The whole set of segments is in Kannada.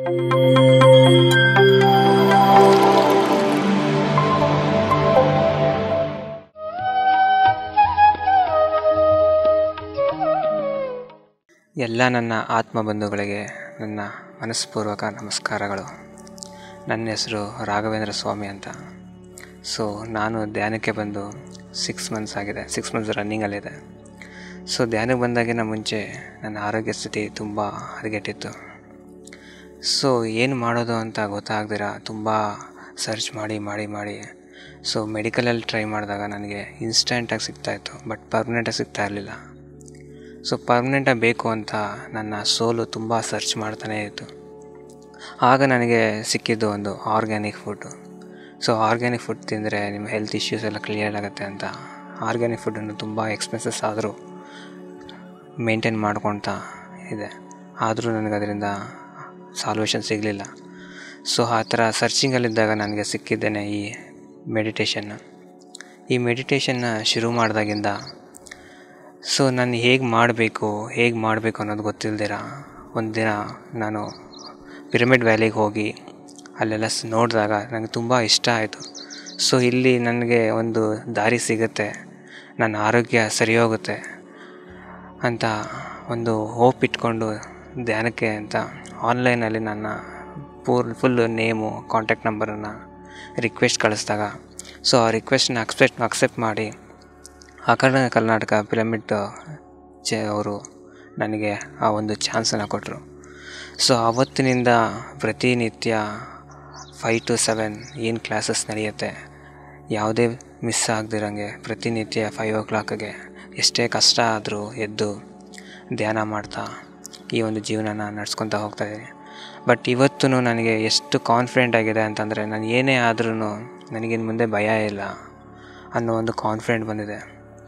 ಎಲ್ಲ ನನ್ನ ಆತ್ಮ ಬಂಧುಗಳಿಗೆ ನನ್ನ ಮನಸ್ಪೂರ್ವಕ ನಮಸ್ಕಾರಗಳು ನನ್ನ ಹೆಸರು ರಾಘವೇಂದ್ರ ಸ್ವಾಮಿ ಅಂತ ಸೊ ನಾನು ಧ್ಯಾನಕ್ಕೆ ಬಂದು ಸಿಕ್ಸ್ ಮಂತ್ಸ್ ಆಗಿದೆ ಸಿಕ್ಸ್ ಮಂತ್ಸ್ ರನ್ನಿಂಗಲ್ಲಿದೆ ಸೊ ಧ್ಯಾನಕ್ಕೆ ಬಂದಾಗಿನ ಮುಂಚೆ ನನ್ನ ಆರೋಗ್ಯ ಸ್ಥಿತಿ ತುಂಬ ಹದಗೆಟ್ಟಿತ್ತು ಸೊ ಏನು ಮಾಡೋದು ಅಂತ ಗೊತ್ತಾಗ್ದಿರ ತುಂಬ ಸರ್ಚ್ ಮಾಡಿ ಮಾಡಿ ಮಾಡಿ ಸೊ ಮೆಡಿಕಲಲ್ಲಿ ಟ್ರೈ ಮಾಡಿದಾಗ ನನಗೆ ಇನ್ಸ್ಟೆಂಟಾಗಿ ಸಿಗ್ತಾಯಿತ್ತು ಬಟ್ ಪರ್ಮನೆಂಟಾಗಿ ಸಿಗ್ತಾ ಇರಲಿಲ್ಲ ಸೊ ಪರ್ಮನೆಂಟಾಗಿ ಬೇಕು ಅಂತ ನನ್ನ ಸೋಲು ತುಂಬ ಸರ್ಚ್ ಮಾಡ್ತಾನೇ ಇತ್ತು ಆಗ ನನಗೆ ಸಿಕ್ಕಿದ್ದು ಒಂದು organic food so organic food ತಿಂದರೆ ನಿಮ್ಮ ಹೆಲ್ತ್ ಇಶ್ಯೂಸ್ ಎಲ್ಲ ಕ್ಲಿಯರ್ ಆಗುತ್ತೆ ಅಂತ ಆರ್ಗ್ಯಾನಿಕ್ ಫುಡ್ಡನ್ನು ತುಂಬ ಎಕ್ಸ್ಪೆನ್ಸಸ್ ಆದರೂ ಮೇಂಟೈನ್ ಮಾಡ್ಕೊಳ್ತಾ ಇದೆ ಆದರೂ ನನಗೆ ಅದರಿಂದ ಸಾಲ್ವೇಷನ್ ಸಿಗಲಿಲ್ಲ ಸೊ ಆ ಥರ ಸರ್ಚಿಂಗಲ್ಲಿದ್ದಾಗ ನನಗೆ ಸಿಕ್ಕಿದ್ದೇನೆ ಈ ಮೆಡಿಟೇಷನ್ನ ಈ ಮೆಡಿಟೇಷನ್ನ ಶುರು ಮಾಡಿದಾಗಿಂದ ಸೊ ನಾನು ಹೇಗೆ ಮಾಡಬೇಕು ಹೇಗೆ ಮಾಡಬೇಕು ಅನ್ನೋದು ಗೊತ್ತಿಲ್ದಿರ ಒಂದು ದಿನ ನಾನು ಪಿರಮಿಡ್ ವ್ಯಾಲಿಗೆ ಹೋಗಿ ಅಲ್ಲೆಲ್ಲ ಸ್ ನೋಡಿದಾಗ ನನಗೆ ತುಂಬ ಇಷ್ಟ ಆಯಿತು ಸೊ ಇಲ್ಲಿ ನನಗೆ ಒಂದು ದಾರಿ ಸಿಗುತ್ತೆ ನನ್ನ ಆರೋಗ್ಯ ಸರಿ ಹೋಗುತ್ತೆ ಅಂತ ಒಂದು ಹೋಪ್ ಇಟ್ಕೊಂಡು ಧ್ಯಾನಕ್ಕೆ ಅಂತ ಆನ್ಲೈನಲ್ಲಿ ನನ್ನ ಪೂರ್ ಫುಲ್ಲು ನೇಮು ಕಾಂಟ್ಯಾಕ್ಟ್ ನಂಬರನ್ನು ರಿಕ್ವೆಸ್ಟ್ ಕಳಿಸಿದಾಗ ಸೊ ಆ ರಿಕ್ವೆಸ್ಟ್ನ ಅಕ್ಸೆಪ್ಟ್ ಅಕ್ಸೆಪ್ಟ್ ಮಾಡಿ ಆ ಕಡೆ ಕರ್ನಾಟಕ ಪಿರಮಿಡ್ ಚೆ ಅವರು ನನಗೆ ಆ ಒಂದು ಚಾನ್ಸನ್ನು ಕೊಟ್ಟರು ಸೊ ಆವತ್ತಿನಿಂದ ಪ್ರತಿನಿತ್ಯ ಫೈವ್ ಟು ಸೆವೆನ್ ಏನು ಕ್ಲಾಸಸ್ ನಡೆಯುತ್ತೆ ಯಾವುದೇ ಮಿಸ್ ಆಗದಿರಂಗೆ ಪ್ರತಿನಿತ್ಯ ಫೈವ್ ಓ ಕ್ಲಾಕ್ಗೆ ಎಷ್ಟೇ ಕಷ್ಟ ಆದರೂ ಎದ್ದು ಧ್ಯಾನ ಮಾಡ್ತಾ ಈ ಒಂದು ಜೀವನನ ನಡ್ಸ್ಕೊತಾ ಹೋಗ್ತಾಯಿದ್ದೀನಿ ಬಟ್ ಇವತ್ತೂ ನನಗೆ ಎಷ್ಟು ಕಾನ್ಫಿಡೆಂಟ್ ಆಗಿದೆ ಅಂತಂದರೆ ನಾನು ಏನೇ ಆದ್ರೂ ನನಗಿನ್ನು ಮುಂದೆ ಭಯ ಇಲ್ಲ ಅನ್ನೋ ಒಂದು ಕಾನ್ಫಿಡೆಂಟ್ ಬಂದಿದೆ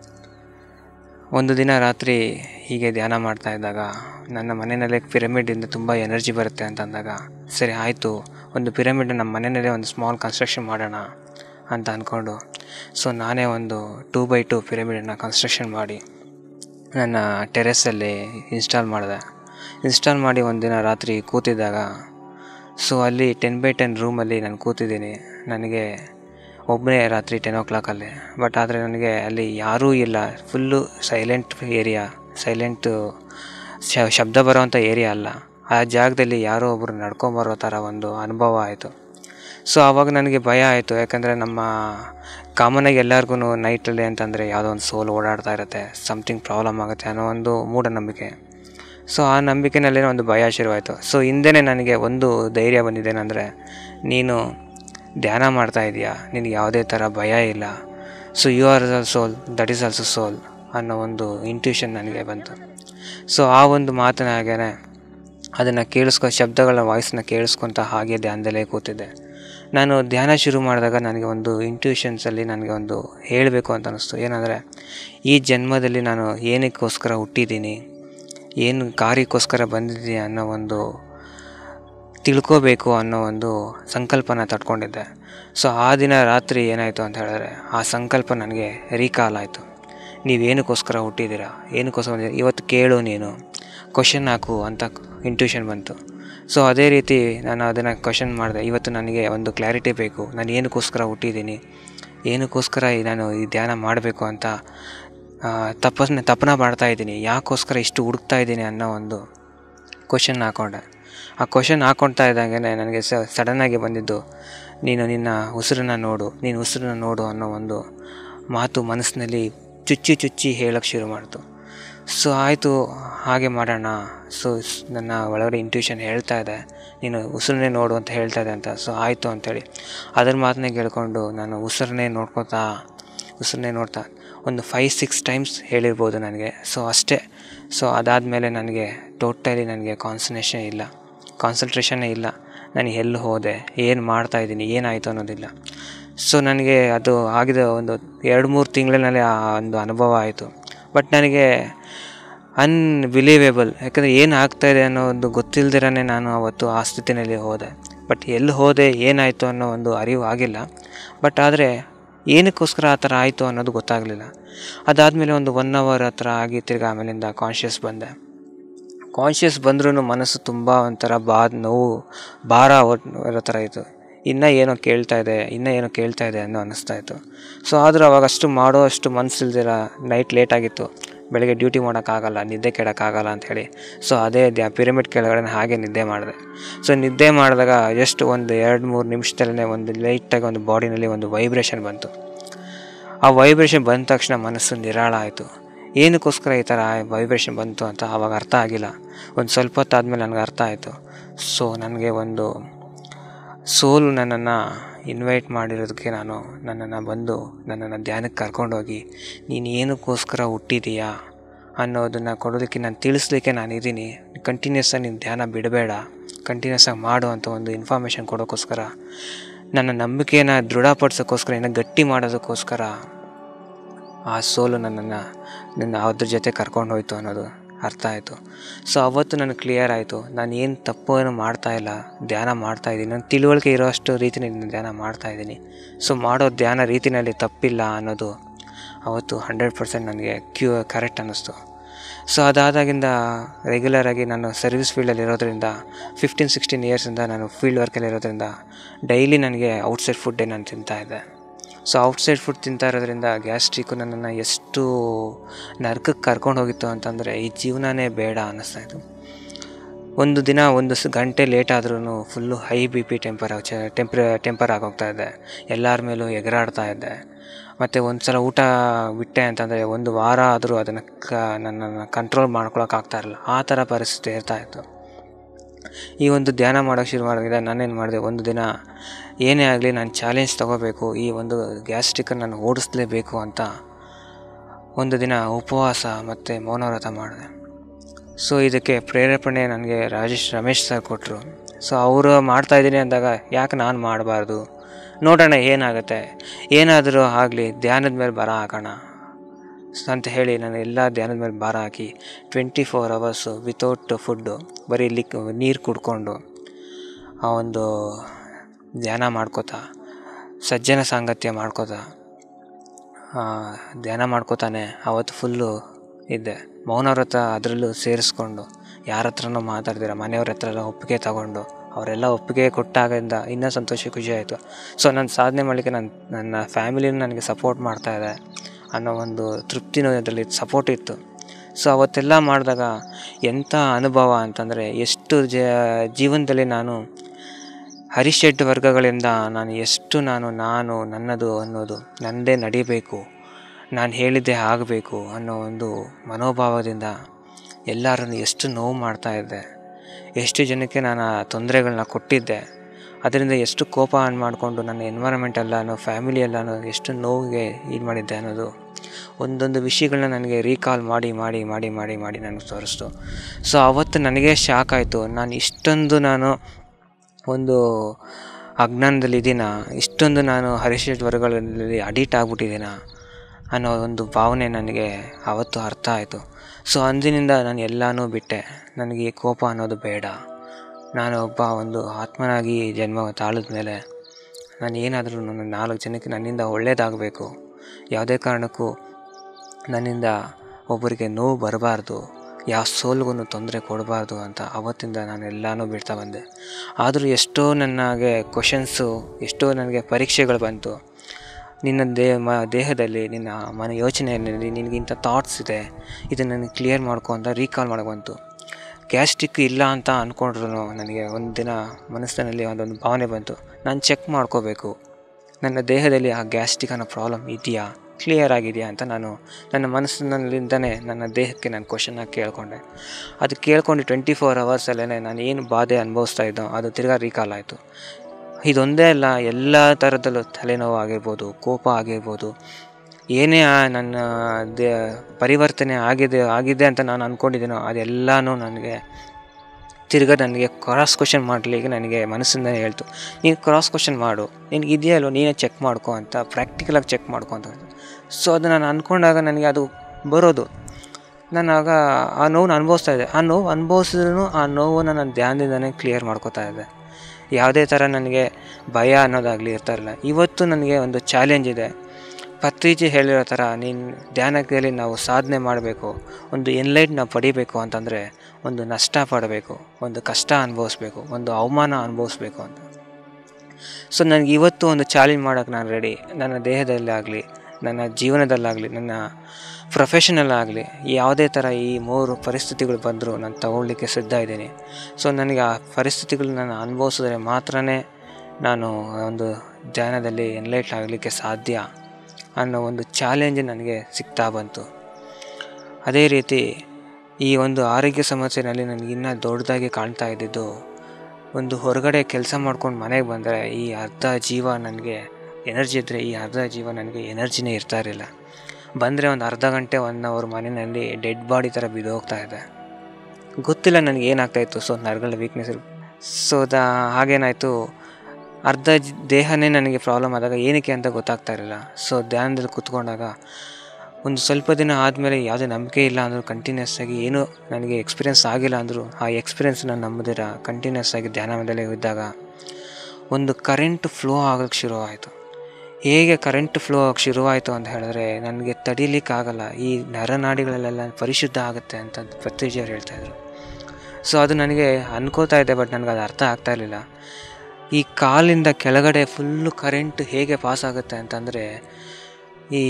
ಒಂದು ದಿನ ರಾತ್ರಿ ಹೀಗೆ ಧ್ಯಾನ ಮಾಡ್ತಾ ಇದ್ದಾಗ ನನ್ನ ಮನೆಯಲ್ಲೇ ಪಿರಮಿಡಿಂದ ತುಂಬ ಎನರ್ಜಿ ಬರುತ್ತೆ ಅಂತ ಅಂದಾಗ ಸರಿ ಆಯಿತು ಒಂದು ಪಿರಮಿಡ್ ನಮ್ಮ ಮನೆಯಲ್ಲೇ ಒಂದು ಸ್ಮಾಲ್ ಕನ್ಸ್ಟ್ರಕ್ಷನ್ ಮಾಡೋಣ ಅಂತ ಅಂದ್ಕೊಂಡು ಸೊ ನಾನೇ ಒಂದು ಟೂ ಬೈ ಟೂ ಪಿರಮಿಡನ್ನು ಕನ್ಸ್ಟ್ರಕ್ಷನ್ ಮಾಡಿ ನನ್ನ ಟೆರೆಸಲ್ಲಿ ಇನ್ಸ್ಟಾಲ್ ಮಾಡಿದೆ ಇನ್ಸ್ಟಾಲ್ ಮಾಡಿ ಒಂದು ದಿನ ರಾತ್ರಿ ಕೂತಿದ್ದಾಗ ಸೊ ಅಲ್ಲಿ ಟೆನ್ ಬೈ ಟೆನ್ ರೂಮಲ್ಲಿ ನಾನು ಕೂತಿದ್ದೀನಿ ನನಗೆ ಒಬ್ಬನೇ ರಾತ್ರಿ ಟೆನ್ ಓ ಕ್ಲಾಕಲ್ಲಿ ಬಟ್ ಆದರೆ ನನಗೆ ಅಲ್ಲಿ ಯಾರೂ ಇಲ್ಲ ಫುಲ್ಲು ಸೈಲೆಂಟ್ ಏರಿಯಾ ಸೈಲೆಂಟು ಶಬ್ದ ಬರೋವಂಥ ಏರಿಯಾ ಅಲ್ಲ ಆ ಜಾಗದಲ್ಲಿ ಯಾರೋ ಒಬ್ಬರು ನಡ್ಕೊಂಬರೋ ಥರ ಒಂದು ಅನುಭವ ಆಯಿತು ಸೊ ಆವಾಗ ನನಗೆ ಭಯ ಆಯಿತು ಯಾಕಂದರೆ ನಮ್ಮ ಕಾಮನಾಗಿ ಎಲ್ಲರಿಗೂ ನೈಟಲ್ಲಿ ಅಂತಂದರೆ ಯಾವುದೋ ಒಂದು ಸೋಲ್ ಓಡಾಡ್ತಾ ಇರುತ್ತೆ ಸಮಥಿಂಗ್ ಪ್ರಾಬ್ಲಮ್ ಆಗುತ್ತೆ ಅನ್ನೋ ಒಂದು ಮೂಢನಂಬಿಕೆ ಸೊ ಆ ನಂಬಿಕೆನಲ್ಲೇ ಒಂದು ಭಯ ಶುರುವಾಯಿತು ಸೊ ಹಿಂದೆನೇ ನನಗೆ ಒಂದು ಧೈರ್ಯ ಬಂದಿದ್ದೇನೆಂದರೆ ನೀನು ಧ್ಯಾನ ಮಾಡ್ತಾ ಇದೆಯಾ ನಿನಗೆ ಯಾವುದೇ ಥರ ಭಯ ಇಲ್ಲ so you are a soul that is also soul ಅನ್ನೋ ಒಂದು ಇಂಟ್ಯೂಷನ್ ನನಗೆ ಬಂತು ಸೊ ಆ ಒಂದು ಮಾತಿನ ಹಾಗೇ ಅದನ್ನು ಕೇಳಿಸ್ಕೊ ಶಬ್ದಗಳ ವಾಯ್ಸನ್ನ ಕೇಳಿಸ್ಕೊತ ಹಾಗೆ ಧ್ಯಾನದಲ್ಲೇ ಕೂತಿದ್ದೆ ನಾನು ಧ್ಯಾನ ಶುರು ಮಾಡಿದಾಗ ನನಗೆ ಒಂದು ಇಂಟ್ಯೂಷನ್ಸಲ್ಲಿ ನನಗೆ ಒಂದು ಹೇಳಬೇಕು ಅಂತ ಅನ್ನಿಸ್ತು ಏನಂದರೆ ಈ ಜನ್ಮದಲ್ಲಿ ನಾನು ಏನಕ್ಕೋಸ್ಕರ ಹುಟ್ಟಿದ್ದೀನಿ ಏನು ಕಾರ್ಯಕ್ಕೋಸ್ಕರ ಬಂದಿದ್ದೀನಿ ಅನ್ನೋ ಒಂದು ತಿಳ್ಕೋಬೇಕು ಅನ್ನೋ ಒಂದು ಸಂಕಲ್ಪನ ತಟ್ಕೊಂಡಿದ್ದೆ ಸೊ ಆ ದಿನ ರಾತ್ರಿ ಏನಾಯಿತು ಅಂತ ಹೇಳಿದ್ರೆ ಆ ಸಂಕಲ್ಪ ನನಗೆ ರೀಕಾಲ್ ಆಯಿತು ನೀವೇನಕ್ಕೋಸ್ಕರ ಹುಟ್ಟಿದ್ದೀರಾ ಏನಕ್ಕೋಸ್ಕರ ಬಂದಿದ್ದೀರಾ ಇವತ್ತು ಕೇಳು ನೀನು ಕ್ವಶನ್ ಹಾಕು ಅಂತ ಇಂಟ್ಯೂಷನ್ ಬಂತು ಸೊ ಅದೇ ರೀತಿ ನಾನು ಅದನ್ನು ಕ್ವಶನ್ ಮಾಡಿದೆ ಇವತ್ತು ನನಗೆ ಒಂದು ಕ್ಲಾರಿಟಿ ಬೇಕು ನಾನು ಏನಕ್ಕೋಸ್ಕರ ಹುಟ್ಟಿದ್ದೀನಿ ಏನಕ್ಕೋಸ್ಕರ ನಾನು ಈ ಧ್ಯಾನ ಮಾಡಬೇಕು ಅಂತ ತಪಸ್ನ ತಪನ ಮಾಡ್ತಾ ಇದ್ದೀನಿ ಯಾಕೋಸ್ಕರ ಇಷ್ಟು ಹುಡುಕ್ತಾ ಇದ್ದೀನಿ ಅನ್ನೋ ಒಂದು ಕ್ವಶನ್ ಹಾಕ್ಕೊಂಡೆ ಆ ಕ್ವಶನ್ ಹಾಕ್ಕೊಳ್ತಾ ಇದ್ದಂಗೆ ನನಗೆ ಸ ಸಡನ್ನಾಗಿ ಬಂದಿದ್ದು ನೀನು ನಿನ್ನ ಉಸಿರನ್ನ ನೋಡು ನೀನು ಉಸಿರನ್ನ ನೋಡು ಅನ್ನೋ ಒಂದು ಮಾತು ಮನಸ್ಸಿನಲ್ಲಿ ಚುಚ್ಚಿ ಚುಚ್ಚಿ ಹೇಳೋಕ್ಕೆ ಶುರು ಮಾಡ್ತು ಸೊ ಆಯಿತು ಹಾಗೆ ಮಾಡೋಣ ಸೊ ನನ್ನ ಒಳಗಡೆ ಇಂಟ್ಯೂಷನ್ ಹೇಳ್ತಾ ಇದೆ ನೀನು ಉಸಿರನ್ನೇ ನೋಡು ಅಂತ ಹೇಳ್ತಾ ಇದೆ ಅಂತ ಸೊ ಆಯಿತು ಅಂಥೇಳಿ ಅದ್ರ ಮಾತನ್ನೇ ಕೇಳ್ಕೊಂಡು ನಾನು ಉಸಿರನ್ನೇ ನೋಡ್ಕೊತಾ ಉಸಿರನ್ನೇ ನೋಡ್ತಾ ಒಂದು ಫೈವ್ ಸಿಕ್ಸ್ ಟೈಮ್ಸ್ ಹೇಳಿರ್ಬೋದು ನನಗೆ ಸೊ ಅಷ್ಟೇ ಸೊ ಅದಾದಮೇಲೆ ನನಗೆ ಟೋಟಲಿ ನನಗೆ ಕಾನ್ಸನ್ಟ್ರೇಷನ್ ಇಲ್ಲ ಕಾನ್ಸಂಟ್ರೇಷನ್ನೇ ಇಲ್ಲ ನಾನು ಎಲ್ಲಿ ಹೋದೆ ಏನು ಮಾಡ್ತಾಯಿದ್ದೀನಿ ಏನಾಯಿತು ಅನ್ನೋದಿಲ್ಲ ಸೊ ನನಗೆ ಅದು ಆಗಿದ ಒಂದು ಎರಡು ಮೂರು ತಿಂಗಳಿನಲ್ಲಿ ಆ ಒಂದು ಅನುಭವ ಆಯಿತು ಬಟ್ ನನಗೆ ಅನ್ಬಿಲೀವೇಬಲ್ ಯಾಕಂದರೆ ಏನು ಆಗ್ತಾಯಿದೆ ಅನ್ನೋ ಒಂದು ಗೊತ್ತಿಲ್ದಿರನೇ ನಾನು ಅವತ್ತು ಆ ಸ್ಥಿತಿನಲ್ಲಿ ಹೋದೆ ಬಟ್ ಎಲ್ಲಿ ಹೋದೆ ಏನಾಯಿತು ಅನ್ನೋ ಒಂದು ಅರಿವು ಆಗಿಲ್ಲ ಬಟ್ ಆದರೆ ಏನಕ್ಕೋಸ್ಕರ ಆ ಥರ ಆಯಿತು ಅನ್ನೋದು ಗೊತ್ತಾಗಲಿಲ್ಲ ಅದಾದಮೇಲೆ ಒಂದು ಒನ್ ಅವರ್ ಹತ್ರ ಆಗಿ ತಿರ್ಗಿ ಆಮೇಲಿಂದ ಕಾನ್ಷಿಯಸ್ ಬಂದೆ ಕಾನ್ಷಿಯಸ್ ಬಂದ್ರೂ ಮನಸ್ಸು ತುಂಬ ಒಂಥರ ಬಾ ನೋವು ಭಾರ ಇರೋ ಥರ ಇತ್ತು ಇನ್ನೂ ಏನೋ ಕೇಳ್ತಾ ಇದೆ ಇನ್ನೂ ಏನೋ ಕೇಳ್ತಾ ಇದೆ ಅನ್ನೋ ಅನ್ನಿಸ್ತಾ ಇತ್ತು ಸೊ ಆದರೂ ಅವಾಗ ಅಷ್ಟು ಮಾಡೋ ಅಷ್ಟು ಮನಸ್ಸಿಲ್ದಿರ ನೈಟ್ ಲೇಟ್ ಆಗಿತ್ತು ಬೆಳಗ್ಗೆ ಡ್ಯೂಟಿ ಮಾಡೋಕ್ಕಾಗಲ್ಲ ನಿದ್ದೆ ಕೆಡೋಕ್ಕಾಗಲ್ಲ ಅಂಥೇಳಿ ಸೊ ಅದೇ ದ್ಯಾ ಪಿರಮಿಡ್ ಕೆಳಗಡೆ ಹಾಗೆ ನಿದ್ದೆ ಮಾಡಿದೆ ಸೊ ನಿದ್ದೆ ಮಾಡಿದಾಗ ಜಸ್ಟ್ ಒಂದು ಎರಡು ಮೂರು ನಿಮಿಷದಲ್ಲೇ ಒಂದು ಲೈಟಾಗಿ ಒಂದು ಬಾಡಿನಲ್ಲಿ ಒಂದು ವೈಬ್ರೇಷನ್ ಬಂತು ಆ ವೈಬ್ರೇಷನ್ ಬಂದ ತಕ್ಷಣ ಮನಸ್ಸು ನಿರಾಳ ಆಯಿತು ಏನಕ್ಕೋಸ್ಕರ ಈ ಥರ ವೈಬ್ರೇಷನ್ ಬಂತು ಅಂತ ಆವಾಗ ಅರ್ಥ ಆಗಿಲ್ಲ ಒಂದು ಸ್ವಲ್ಪ ಹೊತ್ತಾದ್ಮೇಲೆ ನನಗೆ ಅರ್ಥ ಆಯಿತು ಸೊ ನನಗೆ ಒಂದು ಸೋಲು ನನ್ನನ್ನು ಇನ್ವೈಟ್ ಮಾಡಿರೋದಕ್ಕೆ ನಾನು ನನ್ನನ್ನು ಬಂದು ನನ್ನನ್ನು ಧ್ಯಾನಕ್ಕೆ ಕರ್ಕೊಂಡೋಗಿ ನೀನು ಏನಕ್ಕೋಸ್ಕರ ಹುಟ್ಟಿದೀಯಾ ಅನ್ನೋದನ್ನು ಕೊಡೋದಕ್ಕೆ ನಾನು ತಿಳಿಸ್ಲಿಕ್ಕೆ ನಾನು ಇದ್ದೀನಿ ಕಂಟಿನ್ಯೂಸ್ ಆಗಿ ನೀನು ಧ್ಯಾನ ಬಿಡಬೇಡ ಕಂಟಿನ್ಯೂಸ್ ಆಗಿ ಮಾಡು ಅಂತ ಒಂದು ಇನ್ಫಾರ್ಮೇಷನ್ ಕೊಡೋಕ್ಕೋಸ್ಕರ ನನ್ನ ನಂಬಿಕೆಯನ್ನು ದೃಢಪಡಿಸೋಕ್ಕೋಸ್ಕರ ಏನೋ ಗಟ್ಟಿ ಮಾಡೋದಕ್ಕೋಸ್ಕರ ಆ ಸೋಲು ನನ್ನನ್ನು ನನ್ನ ಅದ್ರ ಜೊತೆ ಕರ್ಕೊಂಡು ಹೋಯ್ತು ಅನ್ನೋದು ಅರ್ಥ ಆಯಿತು ಸೊ ಅವತ್ತು ನನಗೆ ಕ್ಲಿಯರ್ ಆಯಿತು ನಾನು ಏನು ತಪ್ಪು ಏನು ಮಾಡ್ತಾ ಇಲ್ಲ ಧ್ಯಾನ ಮಾಡ್ತಾ ಇದ್ದೀನಿ ನನ್ನ ತಿಳುವಳಿಕೆ ಇರೋಷ್ಟು ರೀತಿಯಲ್ಲಿ ಧ್ಯಾನ ಮಾಡ್ತಾ ಇದ್ದೀನಿ ಸೊ ಮಾಡೋ ಧ್ಯಾನ ರೀತಿಯಲ್ಲಿ ತಪ್ಪಿಲ್ಲ ಅನ್ನೋದು ಅವತ್ತು ಹಂಡ್ರೆಡ್ ಪರ್ಸೆಂಟ್ ನನಗೆ ಕ್ಯೂ ಕರೆಕ್ಟ್ ಅನ್ನಿಸ್ತು ಸೊ ಅದಾದಾಗಿಂದ ರೆಗ್ಯುಲರಾಗಿ ನಾನು ಸರ್ವಿಸ್ ಫೀಲ್ಡಲ್ಲಿ ಇರೋದ್ರಿಂದ ಫಿಫ್ಟೀನ್ ಸಿಕ್ಸ್ಟೀನ್ ಇಯರ್ಸಿಂದ ನಾನು ಫೀಲ್ಡ್ ವರ್ಕಲ್ಲಿ ಇರೋದ್ರಿಂದ ಡೈಲಿ ನನಗೆ ಔಟ್ಸೈಡ್ ಫುಡ್ಡೇ ನಾನು ತಿಂತಾಯಿದ್ದೆ ಸೊ ಔಟ್ಸೈಡ್ ಫುಡ್ ತಿಂತಾ ಇರೋದ್ರಿಂದ ಗ್ಯಾಸ್ಟ್ರಿಕ್ಕು ನನ್ನನ್ನು ಎಷ್ಟು ನರ್ಕಕ್ಕೆ ಕರ್ಕೊಂಡು ಹೋಗಿತ್ತು ಅಂತಂದರೆ ಈ ಜೀವನನೇ ಬೇಡ ಅನ್ನಿಸ್ತಾಯಿತ್ತು ಒಂದು ದಿನ ಒಂದು ಸ್ ಗಂಟೆ ಲೇಟ್ ಆದ್ರೂ full high B P temper ಚ ಟೆಂಪ್ರ ಟೆಂಪರ್ ಆಗೋಗ್ತಾ ಇದ್ದೆ ಎಲ್ಲರ ಮೇಲೂ ಎಗರಾಡ್ತಾ ಇದ್ದೆ ಮತ್ತು ಒಂದು ಸಲ ಊಟ ಬಿಟ್ಟೆ ಅಂತಂದರೆ ಒಂದು ವಾರ ಆದರೂ ಅದನ್ನು ಕ ನನ್ನನ್ನು ಕಂಟ್ರೋಲ್ ಮಾಡ್ಕೊಳಕ್ಕಾಗ್ತಾ ಇರಲಿಲ್ಲ ಆ ಥರ ಪರಿಸ್ಥಿತಿ ಇರ್ತಾಯಿತ್ತು ಈ ಒಂದು ಧ್ಯಾನ ಮಾಡೋಕ್ಕೆ ಶುರು ಮಾಡಿದ್ರೆ ನಾನೇನು ಮಾಡಿದೆ ಒಂದು ದಿನ ಏನೇ ಆಗಲಿ ನಾನು ಚಾಲೆಂಜ್ ತೊಗೋಬೇಕು ಈ ಒಂದು ಗ್ಯಾಸ್ಟ್ರಿಕ್ಕನ್ನು ನಾನು ಓಡಿಸ್ಲೇಬೇಕು ಅಂತ ಒಂದು ದಿನ ಉಪವಾಸ ಮತ್ತು ಮೌನವ್ರತ ಮಾಡಿದೆ ಸೊ ಇದಕ್ಕೆ ಪ್ರೇರೇಪಣೆ ನನಗೆ ರಾಜೇಶ್ ರಮೇಶ್ ಸರ್ ಕೊಟ್ಟರು ಸೊ ಅವರು ಮಾಡ್ತಾಯಿದ್ದೀನಿ ಅಂದಾಗ ಯಾಕೆ ನಾನು ಮಾಡಬಾರ್ದು ನೋಡೋಣ ಏನಾಗುತ್ತೆ ಏನಾದರೂ ಆಗಲಿ ಧ್ಯಾನದ ಮೇಲೆ ಬರ ಹಾಕೋಣ ಅಂತ ಹೇಳಿ ನಾನು ಎಲ್ಲ ಧ್ಯಾನದ ಮೇಲೆ ಭಾರ ಹಾಕಿ twenty four hours without food ಬರೀ ಲಿಕ್ ನೀರು ಕುಡ್ಕೊಂಡು ಆ ಒಂದು ಧ್ಯಾನ ಮಾಡ್ಕೋತಾ ಸಜ್ಜನ ಸಾಂಗತ್ಯ ಮಾಡ್ಕೋತಾ ಧ್ಯಾನ ಮಾಡ್ಕೋತಾನೆ ಅವತ್ತು ಫುಲ್ಲು ಇದ್ದೆ ಮೌನವ್ರತ ಅದರಲ್ಲೂ ಸೇರಿಸ್ಕೊಂಡು ಯಾರ ಹತ್ರನೂ ಮಾತಾಡ್ದಿರ ಮನೆಯವ್ರ ಹತ್ರ ಎಲ್ಲ ಒಪ್ಪಿಗೆ ತಗೊಂಡು ಅವರೆಲ್ಲ ಒಪ್ಪಿಗೆ ಕೊಟ್ಟಾಗಿಂದ ಇನ್ನೂ ಸಂತೋಷ ಖುಷಿ ಆಯಿತು ಸೊ ನಾನು ಸಾಧನೆ ಮಾಡಲಿಕ್ಕೆ ನನ್ನ ನನ್ನ ಫ್ಯಾಮಿಲಿನೂ ನನಗೆ ಸಪೋರ್ಟ್ ಮಾಡ್ತಾಯಿದೆ ಅನ್ನೋ ಒಂದು ತೃಪ್ತಿನೂ ಅದರಲ್ಲಿ ಸಪೋರ್ಟ್ ಇತ್ತು ಸೊ ಅವತ್ತೆಲ್ಲ ಮಾಡಿದಾಗ ಎಂಥ ಅನುಭವ ಅಂತಂದರೆ ಎಷ್ಟು ಜ ಜೀವನದಲ್ಲಿ ನಾನು ಹರಿಶೆಡ್ ವರ್ಗಗಳಿಂದ ನಾನು ಎಷ್ಟು ನಾನು ನಾನು ನನ್ನದು ಅನ್ನೋದು ನನ್ನದೇ ನಡಿಬೇಕು ನಾನು ಹೇಳಿದ್ದೇ ಆಗಬೇಕು ಅನ್ನೋ ಒಂದು ಮನೋಭಾವದಿಂದ ಎಲ್ಲರನ್ನು ಎಷ್ಟು ನೋವು ಮಾಡ್ತಾಯಿದ್ದೆ ಎಷ್ಟು ಜನಕ್ಕೆ ನಾನು ಆ ತೊಂದರೆಗಳನ್ನ ಕೊಟ್ಟಿದ್ದೆ ಅದರಿಂದ ಎಷ್ಟು ಕೋಪ ಮಾಡಿಕೊಂಡು ನನ್ನ ಎನ್ವೈರಮೆಂಟ್ ಎಲ್ಲನೂ ಫ್ಯಾಮಿಲಿ ಎಲ್ಲನೂ ಎಷ್ಟು ನೋವಿಗೆ ಇದು ಮಾಡಿದ್ದೆ ಅನ್ನೋದು ಒಂದೊಂದು ವಿಷಯಗಳನ್ನ ನನಗೆ ರೀಕಾಲ್ ಮಾಡಿ ಮಾಡಿ ಮಾಡಿ ಮಾಡಿ ಮಾಡಿ ನನಗೆ ತೋರಿಸ್ತು ಸೊ ಅವತ್ತು ನನಗೆ ಶಾಕ್ ಆಯಿತು ನಾನು ಇಷ್ಟೊಂದು ನಾನು ಒಂದು ಅಜ್ಞಾನದಲ್ಲಿ ಇದ್ದೀನ ಇಷ್ಟೊಂದು ನಾನು ಹರಿಷಡ್ ವರ್ಗಗಳಲ್ಲಿ ಅಡಿಟ್ ಆಗಿಬಿಟ್ಟಿದ್ದೀನ ಅನ್ನೋ ಒಂದು ಭಾವನೆ ನನಗೆ ಆವತ್ತು ಅರ್ಥ ಆಯಿತು ಸೊ ಅಂದಿನಿಂದ ನಾನು ಎಲ್ಲನೂ ಬಿಟ್ಟೆ ನನಗೆ ಈ ಕೋಪ ಅನ್ನೋದು ಬೇಡ ನಾನು ಒಬ್ಬ ಒಂದು ಆತ್ಮನಾಗಿ ಜನ್ಮ ತಾಳಿದ ಮೇಲೆ ನಾನು ಏನಾದರೂ ನನ್ನ ನಾಲ್ಕು ಜನಕ್ಕೆ ನನ್ನಿಂದ ಒಳ್ಳೆಯದಾಗಬೇಕು ಯಾವುದೇ ಕಾರಣಕ್ಕೂ ನನ್ನಿಂದ ಒಬ್ಬರಿಗೆ ನೋವು ಬರಬಾರ್ದು ಯಾವ ಸೋಲ್ಗೂ ತೊಂದರೆ ಕೊಡಬಾರ್ದು ಅಂತ ಅವತ್ತಿಂದ ನಾನು ಎಲ್ಲನೂ ಬಿಡ್ತಾ ಬಂದೆ ಆದರೂ ಎಷ್ಟೋ ನನಗೆ ಕ್ವಶನ್ಸು ಎಷ್ಟೋ ನನಗೆ ಪರೀಕ್ಷೆಗಳು ಬಂತು ನಿನ್ನ ದೇ ಮ ದೇಹದಲ್ಲಿ ನಿನ್ನ ಮನ ಯೋಚನೆಯಲ್ಲಿ ನಿನಗಿಂಥ ಥಾಟ್ಸ್ ಇದೆ ಇದನ್ನು ನನಗೆ ಕ್ಲಿಯರ್ ಮಾಡ್ಕೊ ಅಂತ ರೀಕಾಲ್ ಮಾಡೋಕೆ ಬಂತು ಗ್ಯಾಸ್ಟ್ರಿಕ್ ಇಲ್ಲ ಅಂತ ಅಂದ್ಕೊಂಡ್ರು ನನಗೆ ಒಂದು ದಿನ ಮನಸ್ಸಿನಲ್ಲಿ ಒಂದೊಂದು ಭಾವನೆ ಬಂತು ನಾನು ಚೆಕ್ ಮಾಡ್ಕೋಬೇಕು ನನ್ನ ದೇಹದಲ್ಲಿ ಆ ಗ್ಯಾಸ್ಟ್ರಿಕ್ ಅನ್ನೋ ಪ್ರಾಬ್ಲಮ್ ಇದೆಯಾ ಕ್ಲಿಯರ್ ಆಗಿದೆಯಾ ಅಂತ ನಾನು ನನ್ನ ಮನಸ್ಸಿನಲ್ಲಿಂದನೇ ನನ್ನ ದೇಹಕ್ಕೆ ನಾನು ಕ್ವಶನ್ನ ಕೇಳಿಕೊಂಡೆ ಅದು ಕೇಳ್ಕೊಂಡು ಟ್ವೆಂಟಿ ಫೋರ್ ಅವರ್ಸಲ್ಲೇ ನಾನು ಏನು ಬಾಧೆ ಅನುಭವಿಸ್ತಾ ಇದ್ದೋ ಅದು ತಿರ್ಗಾ ರೀಕಾಲ್ ಆಯಿತು ಇದೊಂದೇ ಅಲ್ಲ ಎಲ್ಲ ಥರದಲ್ಲೂ ತಲೆನೋವು ಆಗಿರ್ಬೋದು ಕೋಪ ಆಗಿರ್ಬೋದು ಏನೇ ನನ್ನ ದೇ ಪರಿವರ್ತನೆ ಆಗಿದೆ ಆಗಿದೆ ಅಂತ ನಾನು ಅಂದ್ಕೊಂಡಿದ್ದೀನೋ ಅದೆಲ್ಲನೂ ನನಗೆ ತಿರ್ಗಾ ನನಗೆ ಕ್ರಾಸ್ ಕ್ವಶನ್ ಮಾಡಲಿಕ್ಕೆ ನನಗೆ ಮನಸ್ಸಿಂದನೇ ಹೇಳ್ತು ನೀನು ಕ್ರಾಸ್ ಕ್ವಶನ್ ಮಾಡು ನಿನಗೆ ಇದೆಯಲ್ಲೋ ನೀನೇ ಚೆಕ್ ಮಾಡ್ಕೊ ಅಂತ ಪ್ರಾಕ್ಟಿಕಲಾಗಿ ಚೆಕ್ ಮಾಡ್ಕೊ ಅಂತ ಸೊ ಅದು ನಾನು ಅಂದ್ಕೊಂಡಾಗ ನನಗೆ ಅದು ಬರೋದು ನಾನು ಆಗ ಆ ನೋವನ್ನು ಅನುಭವಿಸ್ತಾ ಇದ್ದೆ ಆ ನೋವು ಅನುಭವಿಸಿದ್ರೂ ಆ ನೋವನ್ನು ನಾನು ಧ್ಯಾನದಿಂದನೇ ಕ್ಲಿಯರ್ ಮಾಡ್ಕೋತಾ ಇದ್ದೆ ಯಾವುದೇ ಥರ ನನಗೆ ಭಯ ಅನ್ನೋದಾಗಲಿ ಇರ್ತಾ ಇರಲಿಲ್ಲ ಇವತ್ತು ನನಗೆ ಒಂದು ಚಾಲೆಂಜ್ ಇದೆ ಪತ್ರಿಜಿ ಹೇಳಿರೋ ಥರ ನೀನು ಧ್ಯಾನದಲ್ಲಿ ನಾವು ಸಾಧನೆ ಮಾಡಬೇಕು ಒಂದು ಎನ್ಲೈಟ್ ನಾವು ಪಡಿಬೇಕು ಅಂತಂದರೆ ಒಂದು ನಷ್ಟ ಪಡಬೇಕು ಒಂದು ಕಷ್ಟ ಅನುಭವಿಸ್ಬೇಕು ಒಂದು ಅವಮಾನ ಅನುಭವಿಸ್ಬೇಕು ಅಂತ ಸೊ ನನಗೆ ಇವತ್ತು ಒಂದು ಚಾಲೆಂಜ್ ಮಾಡೋಕ್ಕೆ ನಾನು ರೆಡಿ ನನ್ನ ದೇಹದಲ್ಲಾಗಲಿ ನನ್ನ ಜೀವನದಲ್ಲಾಗಲಿ ನನ್ನ ಪ್ರೊಫೆಷನಲ್ ಆಗಲಿ ಯಾವುದೇ ಥರ ಈ ಮೂರು ಪರಿಸ್ಥಿತಿಗಳು ಬಂದರೂ ನಾನು ತಗೊಳ್ಳಿಕ್ಕೆ ಸಿದ್ಧ ಇದ್ದೀನಿ ಸೊ ನನಗೆ ಆ ಪರಿಸ್ಥಿತಿಗಳು ನಾನು ಅನುಭವಿಸಿದ್ರೆ ಮಾತ್ರ ನಾನು ಒಂದು ಧ್ಯಾನದಲ್ಲಿ ಎನ್ಲೈಟ್ ಆಗಲಿಕ್ಕೆ ಸಾಧ್ಯ ಅನ್ನೋ ಒಂದು ಚಾಲೆಂಜ್ ನನಗೆ ಸಿಗ್ತಾ ಬಂತು ಅದೇ ರೀತಿ ಈ ಒಂದು ಆರೋಗ್ಯ ಸಮಸ್ಯೆನಲ್ಲಿ ನನಗೆ ಇನ್ನೂ ದೊಡ್ಡದಾಗಿ ಕಾಣ್ತಾ ಇದ್ದಿದ್ದು ಒಂದು ಹೊರಗಡೆ ಕೆಲಸ ಮಾಡ್ಕೊಂಡು ಮನೆಗೆ ಬಂದರೆ ಈ ಅರ್ಧ ಜೀವ ನನಗೆ ಎನರ್ಜಿ ಇದ್ದರೆ ಈ ಅರ್ಧ ಜೀವ ನನಗೆ ಎನರ್ಜಿನೇ ಇರ್ತಾ ಇರಲಿಲ್ಲ ಬಂದರೆ ಒಂದು ಅರ್ಧ ಗಂಟೆ ಒನ್ ಅವರ್ ಮನೆಯಲ್ಲಿ ಡೆಡ್ ಬಾಡಿ ಥರ ಬಿದ್ದೋಗ್ತಾ ಇದೆ ಗೊತ್ತಿಲ್ಲ ನನಗೆ ಏನಾಗ್ತಾಯಿತ್ತು ಸೊ ನರಗಳ ವೀಕ್ನೆಸ್ ಸೊ ದ ಹಾಗೇನಾಯಿತು ಅರ್ಧ ಜ- ದೇಹನೇ ನನಗೆ ಪ್ರಾಬ್ಲಮ್ ಆದಾಗ ಏನಕ್ಕೆ ಅಂತ ಗೊತ್ತಾಗ್ತಾ ಇರಲಿಲ್ಲ ಸೊ ಧ್ಯಾನದಲ್ಲಿ ಕೂತ್ಕೊಂಡಾಗ ಒಂದು ಸ್ವಲ್ಪ ದಿನ ಆದಮೇಲೆ ಯಾವುದೇ ನಂಬಿಕೆ ಇಲ್ಲ ಅಂದರೂ ಕಂಟಿನ್ಯೂಸ್ ಆಗಿ ಏನೂ ನನಗೆ ಎಕ್ಸ್ಪೀರಿಯೆನ್ಸ್ ಆಗಿಲ್ಲ ಅಂದರೂ ಆ ಎಕ್ಸ್ಪೀರಿಯೆನ್ಸ್ ನಾನು ನಂಬದಿರ ಕಂಟಿನ್ಯೂಸ್ ಆಗಿ ಧ್ಯಾನದಲ್ಲೇ ಇದ್ದಾಗ ಒಂದು ಕರೆಂಟ್ ಫ್ಲೋ ಆಗೋಕ್ಕೆ ಶುರುವಾಯಿತು ಹೇಗೆ ಕರೆಂಟ್ ಫ್ಲೋ ಆಗೋಕ್ಕೆ ಶುರುವಾಯಿತು ಅಂತ ಹೇಳಿದ್ರೆ ನನಗೆ ತಡೀಲಿಕ್ಕಾಗಲ್ಲ ಈ ನರನಾಡಿಗಳಲ್ಲೆಲ್ಲ ಪರಿಶುದ್ಧ ಆಗುತ್ತೆ ಅಂತ ಪತ್ರಿಜಿಯವ್ರು ಹೇಳ್ತಾಯಿದ್ರು ಸೊ ಅದು ನನಗೆ ಅನ್ಕೋತಾ ಇದೆ ಬಟ್ ನನಗೆ ಅದು ಅರ್ಥ ಆಗ್ತಾ ಇರಲಿಲ್ಲ ಈ ಕಾಲಿಂದ ಕೆಳಗಡೆ ಫುಲ್ಲು ಕರೆಂಟ್ ಹೇಗೆ ಪಾಸ್ ಆಗುತ್ತೆ ಅಂತಂದರೆ ಈ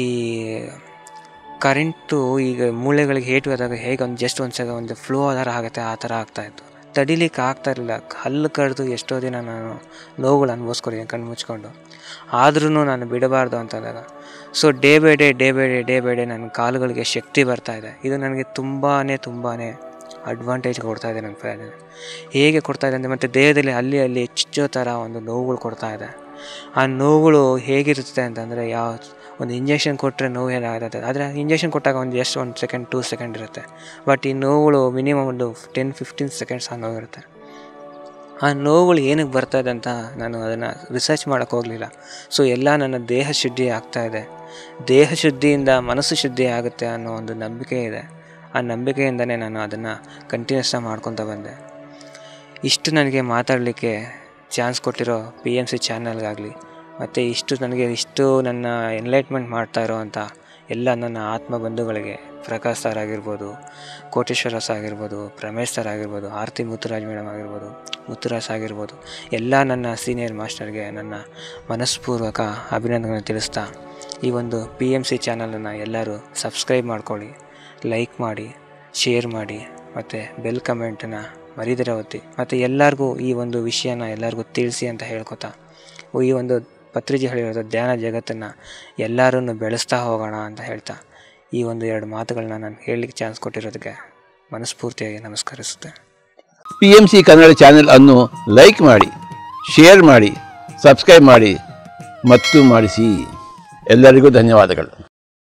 ಕರೆಂಟು ಈಗ ಮೂಳೆಗಳಿಗೆ ಹೇಟು ಆದಾಗ ಹೇಗೆ ಒಂದು ಜಸ್ಟ್ ಒಂದು ಸಲ ಒಂದು ಫ್ಲೋ ಥರ ಆಗುತ್ತೆ ಆ ಥರ ಆಗ್ತಾಯಿತ್ತು ತಡಿಲಿಕ್ಕೆ ಆಗ್ತಾ ಇರಲಿಲ್ಲ ಹಲ್ಲು ಕಡ್ದು ಎಷ್ಟೋ ದಿನ ನಾನು ನೋವುಗಳು ಅನುಭವಿಸ್ಕೊಂಡಿದ್ದೀನಿ ಕಣ್ಣು ಮುಚ್ಕೊಂಡು ಆದ್ರೂ ನಾನು ಬಿಡಬಾರ್ದು ಅಂತಂದಾಗ so day by day day by day day by day ನನ್ನ ಕಾಲುಗಳಿಗೆ ಶಕ್ತಿ ಬರ್ತಾ ಇದೆ ಇದು ನನಗೆ ತುಂಬಾ ತುಂಬಾ ಅಡ್ವಾಂಟೇಜ್ ಕೊಡ್ತಾ ಇದೆ ನನ್ನ ಫ್ಯಾನ್ ಹೇಗೆ ಕೊಡ್ತಾ ಇದೆ ಅಂದರೆ ಮತ್ತು ದೇಹದಲ್ಲಿ ಅಲ್ಲಿ ಅಲ್ಲಿ ಚುಚ್ಚೋ ಥರ ಒಂದು ನೋವುಗಳು ಕೊಡ್ತಾ ಇದೆ ಆ ನೋವುಗಳು ಹೇಗಿರುತ್ತೆ ಅಂತಂದರೆ ಯಾವ ಒಂದು ಇಂಜೆಕ್ಷನ್ ಕೊಟ್ಟರೆ ನೋವು ಏನಾಗುತ್ತೆ ಆದರೆ ಇಂಜೆಕ್ಷನ್ ಕೊಟ್ಟಾಗ ಒಂದು ಜಸ್ಟ್ ಒಂದು ಸೆಕೆಂಡ್ ಟೂ ಸೆಕೆಂಡ್ ಇರುತ್ತೆ ಬಟ್ ಈ ನೋವುಗಳು ಮಿನಿಮಮ್ ಒಂದು ಟೆನ್ ಫಿಫ್ಟೀನ್ ಸೆಕೆಂಡ್ಸ್ ಆ ನೋವಿರುತ್ತೆ ಆ ನೋವುಗಳು ಏನಕ್ಕೆ ಬರ್ತಾ ಇದೆ ಅಂತ ನಾನು ಅದನ್ನು ರಿಸರ್ಚ್ ಮಾಡೋಕ್ಕೆ ಹೋಗಲಿಲ್ಲ ಸೊ ಎಲ್ಲ ನನ್ನ ದೇಹ ಶುದ್ಧಿ ಆಗ್ತಾ ಇದೆ ದೇಹ ಶುದ್ಧಿಯಿಂದ ಮನಸ್ಸು ಶುದ್ಧಿ ಆಗುತ್ತೆ ಅನ್ನೋ ಒಂದು ನಂಬಿಕೆ ಇದೆ ಆ ನಂಬಿಕೆಯಿಂದನೇ ನಾನು ಅದನ್ನು ಕಂಟಿನ್ಯೂಸ್ ಮಾಡ್ಕೊತ ಬಂದೆ ಇಷ್ಟು ನನಗೆ ಮಾತಾಡಲಿಕ್ಕೆ ಚಾನ್ಸ್ ಕೊಟ್ಟಿರೋ ಪಿ ಎಮ್ ಸಿ ಚಾನಲ್ಗಾಗಲಿ ಮತ್ತು ಇಷ್ಟು ನನಗೆ ಇಷ್ಟು ನನ್ನ ಎನ್ಲೈಟ್ಮೆಂಟ್ ಮಾಡ್ತಾ ಇರೋವಂಥ ಎಲ್ಲ ನನ್ನ ಆತ್ಮ ಬಂಧುಗಳಿಗೆ ಪ್ರಕಾಶ್ ಸರ್ ಆಗಿರ್ಬೋದು ಕೋಟೇಶ್ವರ ಸರ್ ಆಗಿರ್ಬೋದು ರಮೇಶ್ ಸರ್ ಆಗಿರ್ಬೋದು ಆರತಿ ಮುತ್ತುರಾಜ್ ಮೇಡಮ್ ಆಗಿರ್ಬೋದು ಮುತ್ತುರಾಜ್ ಆಗಿರ್ಬೋದು ಎಲ್ಲ ನನ್ನ ಸೀನಿಯರ್ ಮಾಸ್ಟರ್ಗೆ ನನ್ನ ಮನಸ್ಪೂರ್ವಕ ಅಭಿನಂದನೆ ತಿಳಿಸ್ತಾ ಈ ಒಂದು ಪಿ ಎಮ್ ಸಿ ಚಾನಲನ್ನು ಎಲ್ಲರೂ ಸಬ್ಸ್ಕ್ರೈಬ್ ಮಾಡ್ಕೊಳ್ಳಿ ಲೈಕ್ ಮಾಡಿ ಶೇರ್ ಮಾಡಿ ಮತ್ತು ಬೆಲ್ ಕಮೆಂಟನ್ನು ಮರಿದಿರ ಒತ್ತಿ ಮತ್ತು ಎಲ್ಲರಿಗೂ ಈ ಒಂದು ವಿಷಯನ ಎಲ್ಲರಿಗೂ ತಿಳಿಸಿ ಅಂತ ಹೇಳ್ಕೊತಾ ಈ ಒಂದು ಪತ್ರಿಜಿ ಹೇಳಿರೋದು ಧ್ಯಾನ ಜಗತ್ತನ್ನು ಎಲ್ಲರೂ ಬೆಳೆಸ್ತಾ ಹೋಗೋಣ ಅಂತ ಹೇಳ್ತಾ ಈ ಒಂದು ಎರಡು ಮಾತುಗಳನ್ನ ನಾನು ಹೇಳಲಿಕ್ಕೆ ಚಾನ್ಸ್ ಕೊಟ್ಟಿರೋದಕ್ಕೆ ಮನಸ್ಫೂರ್ತಿಯಾಗಿ ನಮಸ್ಕರಿಸುತ್ತೆ P M C Kannada channel ಅನ್ನು ಲೈಕ್ ಮಾಡಿ ಶೇರ್ ಮಾಡಿ ಸಬ್ಸ್ಕ್ರೈಬ್ ಮಾಡಿ ಮತ್ತು ಮಾಡಿಸಿ ಎಲ್ಲರಿಗೂ ಧನ್ಯವಾದಗಳು